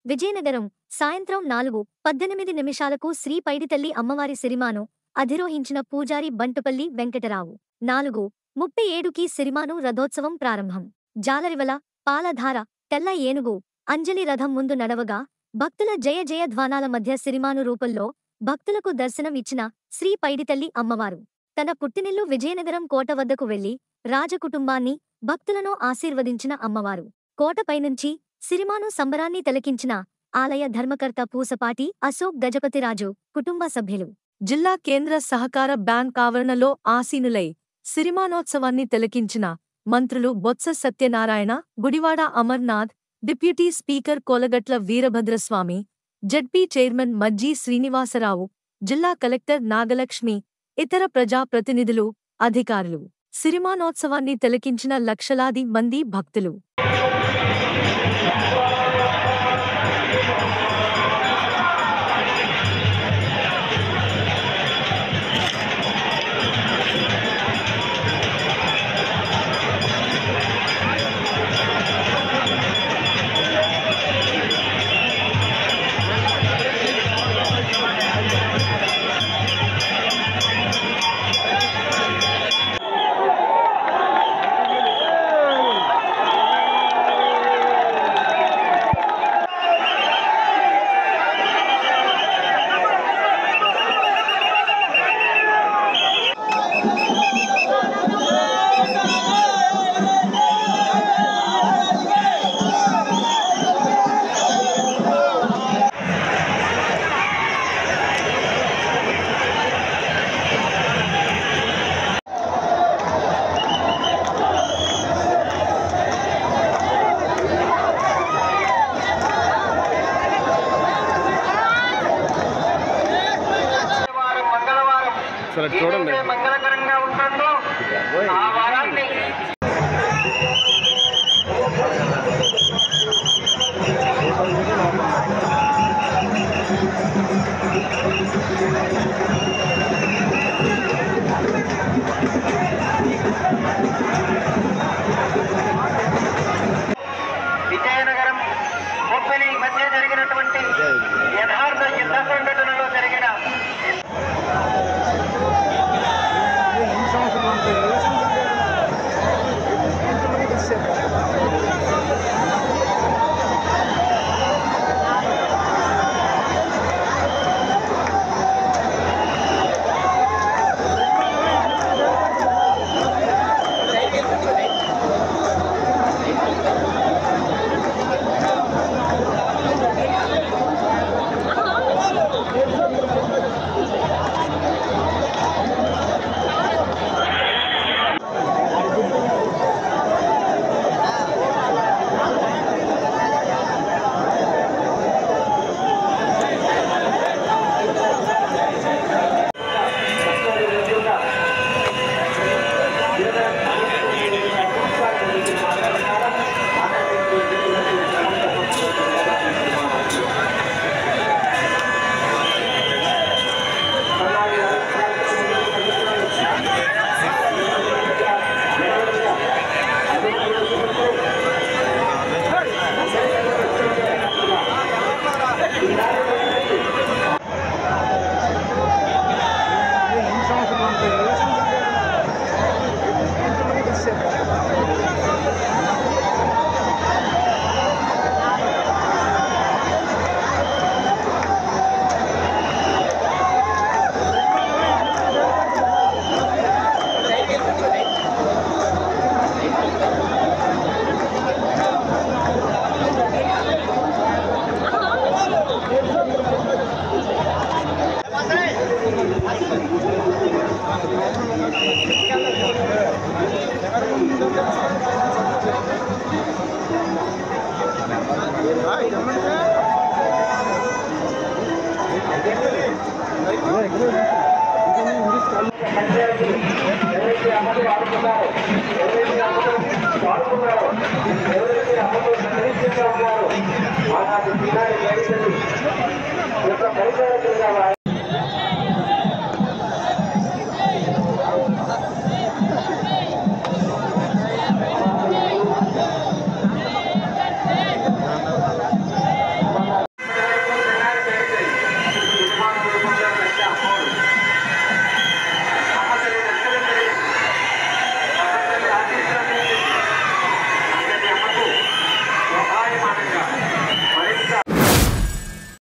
విజయనగరం సాయంత్రం నాలుగు పద్దెనిమిది నిమిషాలకు శ్రీ పైడితల్లి అమ్మవారి సిరిమాను అధిరోహించిన పూజారి బంటుపల్లి వెంకటరావు నాలుగు ముప్పై ఏడుకి సిరిమాను రథోత్సవం ప్రారంభం జాలరివల పాలధార తెల్ల ఏనుగు అంజలి రథం ముందు నడవగా భక్తుల జయ జయ ధ్వానాల మధ్య సిరిమాను రూపంలో భక్తులకు దర్శనం ఇచ్చిన శ్రీ పైడితల్లి అమ్మవారు తన పుట్టినిల్లు విజయనగరం కోట వద్దకు వెళ్లి రాజకుటుంబాన్ని భక్తులను ఆశీర్వదించిన అమ్మవారు కోటపైనుంచి సిరిమాను సంబరాన్ని తిలకించిన ఆలయ ధర్మకర్త పూసపాటి అశోక్ గజపతిరాజు కుటుంబ సభ్యులు జిల్లా కేంద్ర సహకార బ్యాంక్ ఆవరణలో ఆసీనులై సిరిమానోత్సవాన్ని తిలకించిన మంత్రులు Botsa Satyanarayana Gudivada Amarnath deputy speaker Kolagatla Veerabhadraswamy ZP chairman Majji Srinivasarao జిల్లా కలెక్టర్ నాగలక్ష్మి ఇతర ప్రజా ప్రతినిధులు అధికారులు సిరిమానోత్సవాన్ని తిలకించిన లక్షలాది మంది భక్తులు